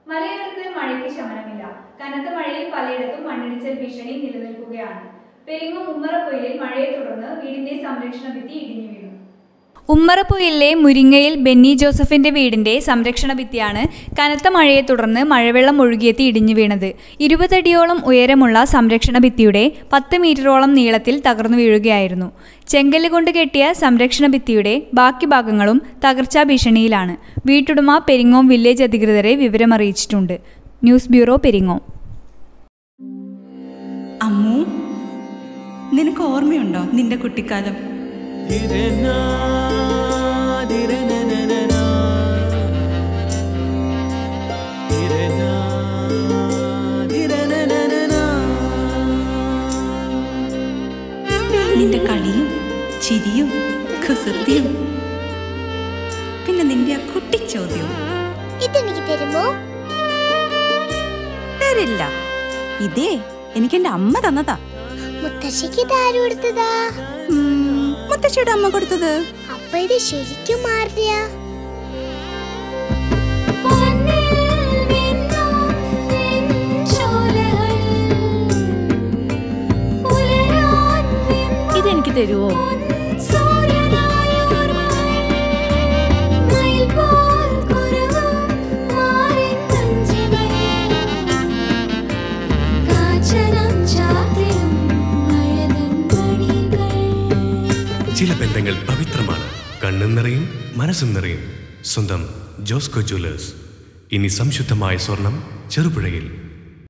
മലയോരത്ത് മഴയ്ക്ക് ശമനമില്ല കനത്ത മഴയിൽ പലയിടത്തും മണ്ണിടിച്ചൽ ഭീഷണി നിലനിൽക്കുകയാണ് പെരിങ്ങും ഉമ്മറപ്പൊയിലിൽ മഴയെ തുടർന്ന് വീടിന്റെ സംരക്ഷണ ഭിത്തി ഇടിഞ്ഞു വീണു ഉമ്മറപ്പൊയിലിലെ മുരിങ്ങയിൽ ബെന്നി ജോസഫിന്റെ വീടിന്റെ സംരക്ഷണ ഭിത്തിയാണ് കനത്ത മഴയെ തുടർന്ന് മഴവെള്ളം ഒഴുകിയെത്തി ഇടിഞ്ഞു വീണത് ഇരുപതടിയോളം ഉയരമുള്ള സംരക്ഷണ ഭിത്തിയുടെ പത്ത് മീറ്ററോളം നീളത്തിൽ തകർന്നു വീഴുകയായിരുന്നു ചെങ്കല്ല് കൊണ്ട് കെട്ടിയ സംരക്ഷണ ഭിത്തിയുടെ ബാക്കി ഭാഗങ്ങളും തകർച്ചാ ഭീഷണിയിലാണ് വീട്ടുടമ പെരിങ്ങോം വില്ലേജ് അധികൃതരെ വിവരമറിയിച്ചിട്ടുണ്ട് ന്യൂസ് ബ്യൂറോ പെരിങ്ങോം അമ്മു നിനക്ക് ഓർമ്മയുണ്ടോ നിന്റെ കുട്ടിക്കാലം നിന്റെ കളിയും ചിരിയും കുസൃതിയും പിന്നെ നിന്റെ ആ കുട്ടിച്ചോദ്യവും ഇതെനിക്ക് തരുമോ തരില്ല ഇതേ എനിക്ക് എന്റെ അമ്മ തന്നതാ മുത്തശ്ശിക്ക് ഇത് ആര് കൊടുത്തതാ ഉം, മുത്തശ്ശിയുടെ അമ്മ കൊടുത്തത് അപ്പൊ ഇത് ശരിക്കും മാറിയ ഇതെനിക്ക് തരുവോ ചില ബന്ധങ്ങൾ പവിത്രമാണ് കണ്ണും നിറയും മനസ്സും നിറയും സ്വന്തം ജോസ്കോ ജ്വല്ലേഴ്സ് ഇനി സംശുദ്ധമായ സ്വർണം ചെറുപുഴയിൽ